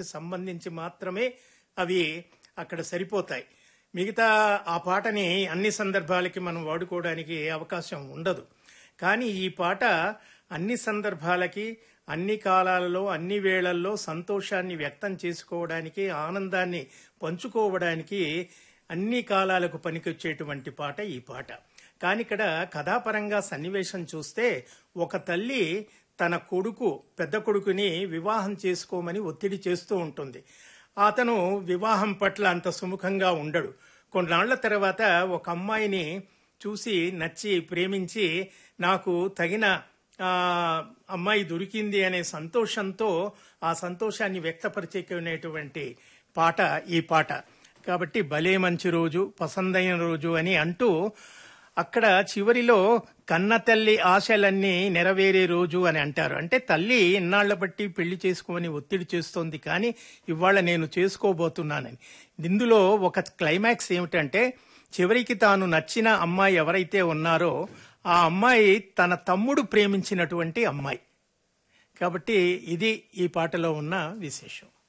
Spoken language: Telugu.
సందర్భానికి సంబంధించి మాత్రమే అవి అక్కడ సరిపోతాయి మిగతా ఆ పాటని అన్ని సందర్భాలకి మనం వాడుకోవడానికి అవకాశం ఉండదు కానీ ఈ పాట అన్ని సందర్భాలకి అన్ని కాలాలలో అన్ని వేళల్లో సంతోషాన్ని వ్యక్తం చేసుకోవడానికి ఆనందాన్ని పంచుకోవడానికి అన్ని కాలాలకు పనికొచ్చేటువంటి పాట ఈ పాట కానీ ఇక్కడ కథాపరంగా సన్నివేశం చూస్తే ఒక తల్లి తన కొడుకు పెద్ద కొడుకుని వివాహం చేసుకోమని ఒత్తిడి చేస్తూ ఉంటుంది అతను వివాహం పట్ల అంత సుముఖంగా ఉండడు కొన్నాళ్ల తర్వాత ఒక అమ్మాయిని చూసి నచ్చి ప్రేమించి నాకు తగిన ఆ, అమ్మాయి దొరికింది అనే సంతోషంతో ఆ సంతోషాన్ని వ్యక్తపరిచేకునేటువంటి పాట ఈ పాట కాబట్టి భలే మంచి రోజు పసందైన రోజు అని అంటూ అక్కడ చివరిలో కన్న తల్లి ఆశలన్నీ నెరవేరే రోజు అని అంటారు అంటే తల్లి ఇన్నాళ్ల బట్టి పెళ్లి చేసుకోమని ఒత్తిడి చేస్తోంది కానీ ఇవాళ నేను చేసుకోబోతున్నానని ఇందులో ఒక క్లైమాక్స్ ఏమిటంటే చివరికి తాను నచ్చిన అమ్మాయి ఎవరైతే ఉన్నారో ఆ అమ్మాయి తన తమ్ముడు ప్రేమించినటువంటి అమ్మాయి కాబట్టి ఇది ఈ పాటలో ఉన్న విశేషం